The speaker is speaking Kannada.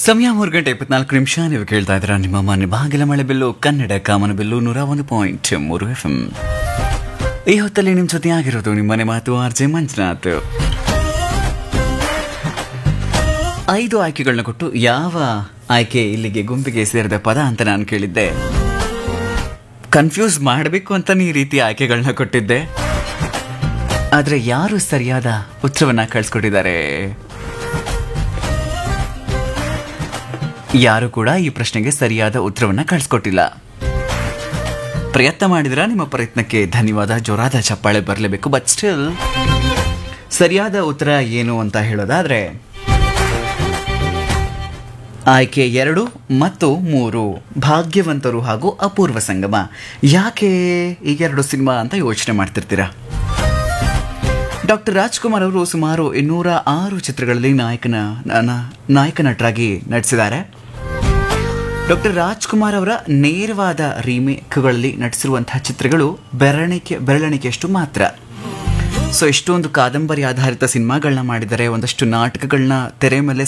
ಸಮಯ ಮೂರು ಗಂಟೆ ಇಪ್ಪತ್ನಾಲ್ಕು ನಿಮಿಷ ನೀವು ಕೇಳ್ತಾ ಇದ್ದೀರಾ ನಿಮ್ಮ ಮನೆ ಬಾಗಿಲ ಮಳೆ ಬಿಲ್ಲು ಕನ್ನಡ ಕಾಮನ ಬಿಲ್ಲು ನೂರ ಒಂದು ಪಾಯಿಂಟ್ ಮೂರು ಎಫ್ ಎಂ ಈ ಹೊತ್ತಲ್ಲಿ ನಿಮ್ಮ ಜೊತೆ ಆಗಿರೋದು ನಿಮ್ಮನೆ ಮಾತು ಆರ್ ಜೆ ಮಂಜುನಾಥ್ ಐದು ಆಯ್ಕೆಗಳನ್ನ ಕೊಟ್ಟು ಯಾವ ಆಯ್ಕೆ ಇಲ್ಲಿಗೆ ಗುಂಪಿಗೆ ಸೇರಿದ ಪದ ಅಂತ ನಾನು ಕೇಳಿದ್ದೆ ಕನ್ಫ್ಯೂಸ್ ಮಾಡಬೇಕು ಅಂತಾನೆ ಈ ರೀತಿ ಆಯ್ಕೆಗಳನ್ನ ಕೊಟ್ಟಿದ್ದೆ ಆದ್ರೆ ಯಾರು ಸರಿಯಾದ ಉತ್ತರವನ್ನ ಕಳಿಸ್ಕೊಟ್ಟಿದ್ದಾರೆ ಯಾರು ಕೂಡ ಈ ಪ್ರಶ್ನೆಗೆ ಸರಿಯಾದ ಉತ್ತರವನ್ನ ಕಳಿಸ್ಕೊಟ್ಟಿಲ್ಲ ಪ್ರಯತ್ನ ಮಾಡಿದ್ರ ನಿಮ್ಮ ಪ್ರಯತ್ನಕ್ಕೆ ಧನ್ಯವಾದ ಜೋರಾದ ಚಪ್ಪಾಳೆ ಬರಲೇಬೇಕು ಬಟ್ ಸ್ಟಿಲ್ ಸರಿಯಾದ ಉತ್ತರ ಏನು ಅಂತ ಹೇಳೋದಾದ್ರೆ ಆಯ್ಕೆ ಎರಡು ಮತ್ತು ಮೂರು ಭಾಗ್ಯವಂತರು ಹಾಗೂ ಅಪೂರ್ವ ಸಂಗಮ ಯಾಕೆ ಈ ಎರಡು ಸಿನಿಮಾ ಅಂತ ಯೋಚನೆ ಮಾಡ್ತಿರ್ತೀರಾ ಡಾಕ್ಟರ್ ರಾಜ್ಕುಮಾರ್ ಅವರು ಸುಮಾರು ಇನ್ನೂರ ಆರು ಚಿತ್ರಗಳಲ್ಲಿ ನಾಯಕನ ನ- ನಾಯಕ ನಟರಾಗಿ ನಟಿಸಿದ್ದಾರೆ ಡಾಕ್ಟರ್ ರಾಜ್ಕುಮಾರ್ ಅವರ ನೇರವಾದ ರೀಮೇಕ್ಗಳಲ್ಲಿ ನಟಿಸಿರುವಂತಹ ಚಿತ್ರಗಳು ಬೆರಳಿಕೆ ಬೆರಳಿಕೆಯಷ್ಟು ಮಾತ್ರ ಸೊ ಎಷ್ಟೊಂದು ಕಾದಂಬರಿ ಆಧಾರಿತ ಸಿನಿಮಾಗಳನ್ನ ಮಾಡಿದ್ದಾರೆ ಒಂದಷ್ಟು ನಾಟಕಗಳನ್ನ ತೆರೆ ಮೇಲೆ